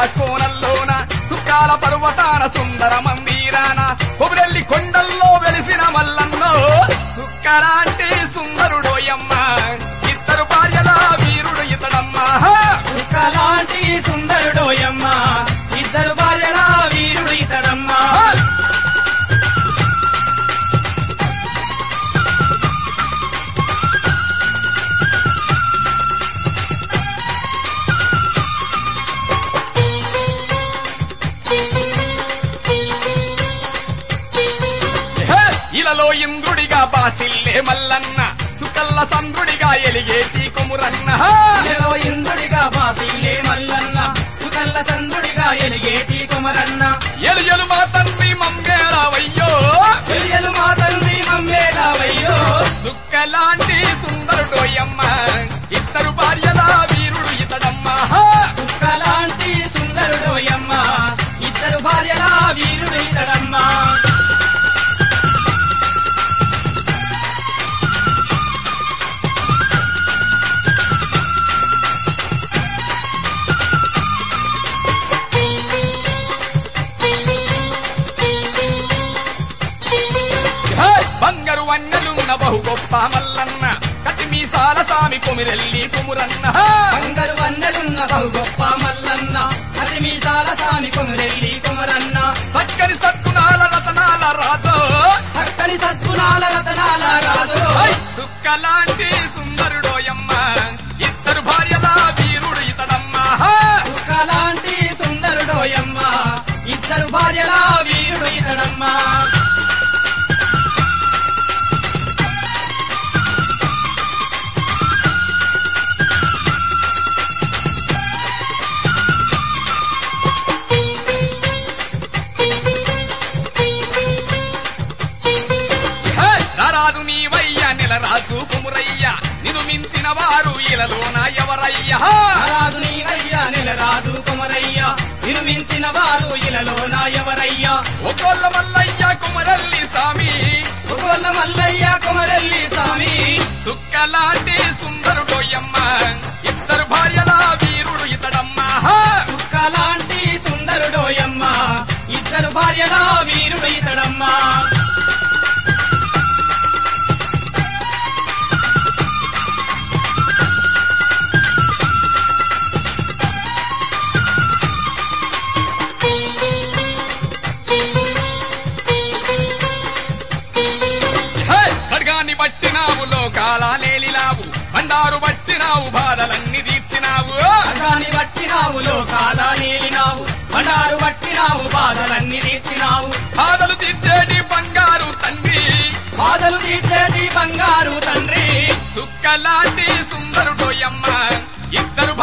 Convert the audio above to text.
కోనల్లోన సుక్కాల పర్వతాన సుందర మందిరాన కొబురెల్లి కొండల్లో వెలిసిన మల్లన్నో సుక్కలాంటి సుందరుడోయమ్మ ఇద్దరు భార్యల వీరుడు ఇతడమ్మా లాంటి సుందరుడోయమ్మ ఇద్దరు భార్యల వీరుడు ఇతడమ్మా హే! ఇలలో ఇంద్రుడిగా బాసిల్లే మల్లన్న సుకల్ల సంద్రుడిగా ఎలిగేటి కొమురన్న ఇదిలో ఇంద్రుడిగా బాసిల్లే మల్లన్న సుకల్ల సంద్రుడిగా ఎలిగేటి కుమరన్న ఎలు ఎలు మా తండ్రి మమ్మేళవయ్యో తెలియలు మా తండ్రి మమ్మేలావయ్యో సుక్కలాంటి సుందరుడోయమ్మ ఇద్దరు భార్యల వీరుడు ఇతడమ్మా లాంటి సుందరుడోయమ్మ ఇద్దరు భార్యల వీరుడు ఇతడమ్మా హే! బంగారు వన్నెలున్న బహు గొప్ప మల్లన్న కటి మీసాల సామి కొమిరెల్లి కుమురన్న బంగారు వన్నెలున్న బహు గొప్ప మల్లన్న అతి మీసాల సామి కొమరెల్లి కుమరన్న చక్కని సత్తునాల రతనాల రాజో చక్కని సద్గుణాల రతనాల రాజు హై! సుక్కలాంటి సుందరుడోయమ్మ ఇద్దరు భార్యల వీరుడు ఇతడమ్మా లాంటి సుందరుడోయమ్మ ఇద్దరు భార్యల వీరుడు ఇతడమ్మా హే! రారాజు నీవయ్య నెలరాజు కుమురయ్య నిన్ను మించిన వారు ఇలలోన ఎవరయ్యా రాజు నీవయ్యా నెలరాజు కుమరయ్య నిర్మించిన వారు ఇలలో నా ఎవరయ్యా ఒకోళ్ళ మల్లయ్య కుమరల్లి స్వామి ఒక్కొల్ల మల్లయ్య కుమరెల్లి స్వామి సుక్కలాంటి సుందరుడోయమ్మ ఇద్దరు భార్యల వీరుడు ఇతడమ్మా లాంటి సుందరుడోయమ్మ ఇద్దరు భార్యల వీరుడు ఇతడమ్మా హే! ఖడ్గాన్ని పట్టినావు లోకాల నేలినావు బండారు పట్టినావు బాధలన్నీ తీర్చినావు అగాని పట్టినావు లోకాల నీలినావు బండారు పట్టినావు బాధలన్నీ తీర్చినావు బాధలు తీర్చేటి బంగారు తండ్రి బాధలు తీర్చేటి బంగారు తండ్రి సుక్కలాంటి సుందరుడోయమ్మ ఇద్దరు